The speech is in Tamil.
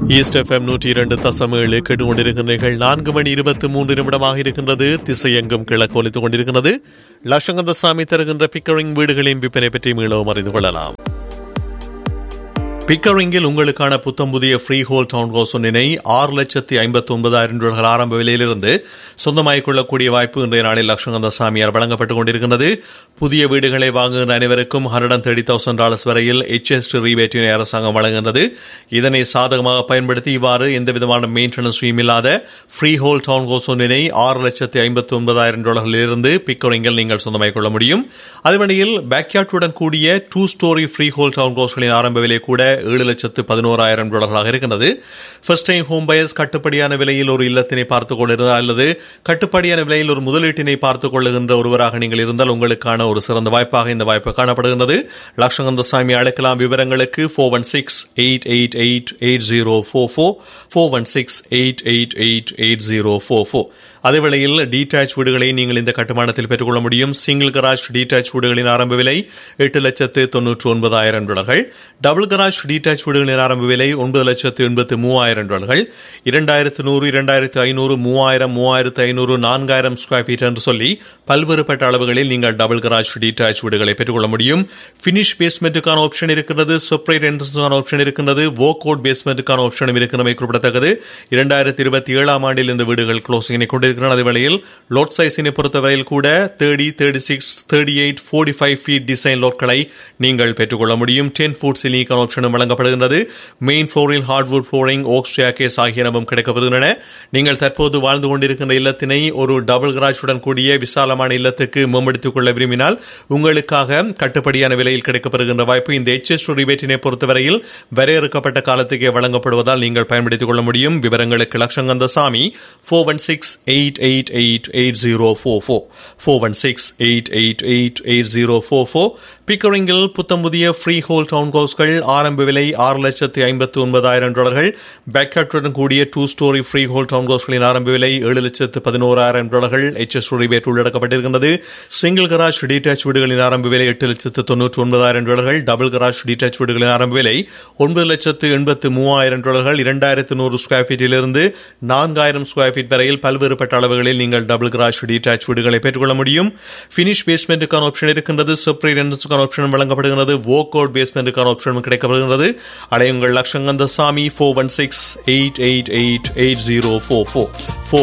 ஈஸ்ட் எஃப்எம் நூற்றி இரண்டு தசம் ஏழு கேட்டுக்கொண்டிருக்கிறீர்கள் நான்கு மணி இருபத்தி மூன்று நிமிடமாக இருக்கின்றது திசையெங்கும் கிழக்கு ஒலித்துக் கொண்டிருக்கிறது லட்சங்கந்த சாமி தருகின்ற பிக்கரிங் வீடுகளின் விற்பனை பற்றி மீளவும் அறிந்து கொள்ளலாம் பிக்கரிங்கில் உங்களுக்கான புத்தம் புதிய ஃப்ரீ ஹோல் டவுன் ஹவுஸ் ஒன்றினை ஆறு லட்சத்தி ஐம்பத்தி ஒன்பதாயிரம் ரூபாய்கள் ஆரம்ப விலையிலிருந்து சொந்தமாகிக் கொள்ளக்கூடிய வாய்ப்பு இன்றைய நாளில் லட்சங்கந்த சாமியார் வழங்கப்பட்டுக் கொண்டிருக்கிறது புதிய வீடுகளை வாங்குகின்ற அனைவருக்கும் hundred and thirty thousand dollars வரையில் எச்எஸ் ரீபேட்டினை அரசாங்கம் வழங்குகின்றது இதனை சாதகமாக பயன்படுத்தி இவ்வாறு எந்த விதமான மெயின்டெனன்ஸையும் இல்லாத ஃப்ரீ ஹோல் டவுன் ஹவுஸ் ஒன்றினை ஆறு லட்சத்தி ஐம்பத்தி ஒன்பதாயிரம் டாலர்களிலிருந்து பிக்கரிங்கில் நீங்கள் சொந்தமாகிக் கொள்ள முடியும் அதேவழியில் பேக்யார்டுடன் கூடிய two storey freehold town ஹவுஸ்களின் ஆரம்ப விலை கூட ஏழு லட்சத்து பதினோராயிரம் டாலர்களாக இருக்கின்றது ஃபர்ஸ்ட் டைம் ஹோம் பயர்ஸ் கட்டுப்படியான விலையில் ஒரு இல்லத்தினை பார்த்துக் கொண்டிருந்தால் அல்லது கட்டுப்படியான விலையில் ஒரு முதலீட்டினை பார்த்துக் கொள்ளுகின்ற ஒருவராக நீங்கள் இருந்தால் உங்களுக்கான ஒரு சிறந்த வாய்ப்பாக இந்த வாய்ப்பு காணப்படுகின்றது லட்சங்கந்த சாமி அழைக்கலாம் விவரங்களுக்கு four one six eight eight eight eight zero four four four one six eight eight eight eight zero four four அதேவேளையில் டீடாச் வீடுகளை நீங்கள் இந்த கட்டுமானத்தில் பெற்றுக்கொள்ள முடியும் சிங்கிள் கராஜ் டீடாச் வீடுகளின் ஆரம்ப விலை எட்டு லட்சத்து தொன்னூற்று ஒன்பதாயிரம் டாலர்கள் டபுள் கராஜ் டீடாச் வீடுகளின் ஆரம்ப விலை ஒன்பது லட்சத்து எண்பத்து மூவாயிரம் டாலர்கள் இரண்டாயிரத்து நூறு இரண்டாயிரத்து ஐநூறு மூவாயிரம் மூவாயிரத்து ஐநூறு நான்காயிரம் ஸ்கொயர் ஃபீட் என்று சொல்லி பல்வேறுபட்ட அளவுகளில் நீங்கள் டபுள் கராஜ் டீடாச் வீடுகளை பெற்றுக்கொள்ள முடியும் பினிஷ் பேஸ்மெண்ட்டுக்கான ஆப்ஷன் இருக்கிறது செப்பரேட் என்ட்ரன்ஸுக்கான ஆப்ஷன் இருக்கிறது வோக் அவுட் பேஸ்மெண்ட்டுக்கான ஆப்ஷனும் இருக்கிறமை குறிப்பிடத்தக்கது இரண்டாயிரத்தி இருபத்தி ஏழாம் ஆண்டில் இந்த வீடுகள் க்ளோசிங்கினை கொண்டிருக்கின்றன அதே வேளையில் லோட் சைஸினை பொறுத்தவரையில் கூட thirty thirty six thirty eight forty five feet design லோட்களை நீங்கள் பெற்றுக்கொள்ள முடியும் டென் ஃபுட் சிலிக்கான ஆப்ஷனும் வழங்கப்படுகின்றது மெயின் ஃப்ளோரில் ஹார்ட்வுட் ஃப்ளோரிங் ஓக் ஸ்டாக்கேஸ் ஆகியனவும் கிடைக்கப்படுகின்றன நீங்கள் தற்போது வாழ்ந்து கொண்டிருக்கின்ற இல்லத்தினை ஒரு டபுள் கராஜுடன் கூடிய விசாலமான இல்லத்துக்கு மேம்படுத்திக் கொள்ள விரும்பினால் உங்களுக்காக கட்டுப்படியான விலையில் கிடைக்கப்படுகின்ற வாய்ப்பு இந்த எச்எஸ் ரிபேட்டினை பொறுத்தவரையில் வரையறுக்கப்பட்ட காலத்துக்கே வழங்கப்படுவதால் நீங்கள் பயன்படுத்திக் கொள்ள முடியும் விவரங்களுக்கு Latchakantha Sami four one six eight eight eight eight zero four four four one six eight eight eight eight zero four four பிக்கரிங்கில் புத்தம் புதிய ஃப்ரீ ஹோல் டவுன் ஹவுஸ்கள் ஆரம்ப விலை ஆறு லட்சத்து ஐம்பத்து ஒன்பதாயிரம் டாலர்கள் பேக்கட்டுடன் கூடிய two storey freehold town ஹவுஸ்களின் ஆரம்ப விலை ஏழு லட்சத்து பதினோராயிரம் டாலர்கள் எச்எஸ் ரிபேட் உள்ளடக்கப்பட்டிருக்கின்றது சிங்கிள் கராஜ் டீடாச் வீடுகளின் ஆரம்ப விலை எட்டு லட்சத்து தொன்னூற்று ஒன்பதாயிரம் டாலர்கள் டபுள் கராஜ் டீடாச் வீடுகளின் ஆரம்ப விலை ஒன்பது லட்சத்து எண்பத்து மூவாயிரம் டாலர்கள் இரண்டாயிரத்து நூறு ஸ்கொயர் ஃபீட்டிலிருந்து நான்காயிரம் ஸ்கொயர் ஃபீட் வரையில் பல்வேறுபட்ட அளவுகளில் நீங்கள் டபுள் கராஜ் டீடாச் வீடுகளை பெற்றுக்கொள்ள முடியும் பினிஷ் பேஸ்மெண்ட்டுக்கான ஆப்ஷன் இருக்கின்றது செப்பரேட் என்ட்ரன்ஸுக்கான ஆப்ஷன் வழங்கப்படுகிறது வோக் அவுட் பேஸ்மெண்ட்டுக்கான ஆப்ஷன் கிடைக்கப்படுகிறது அடையுங்கள் Latchakantha Sami four one six eight eight eight eight zero four four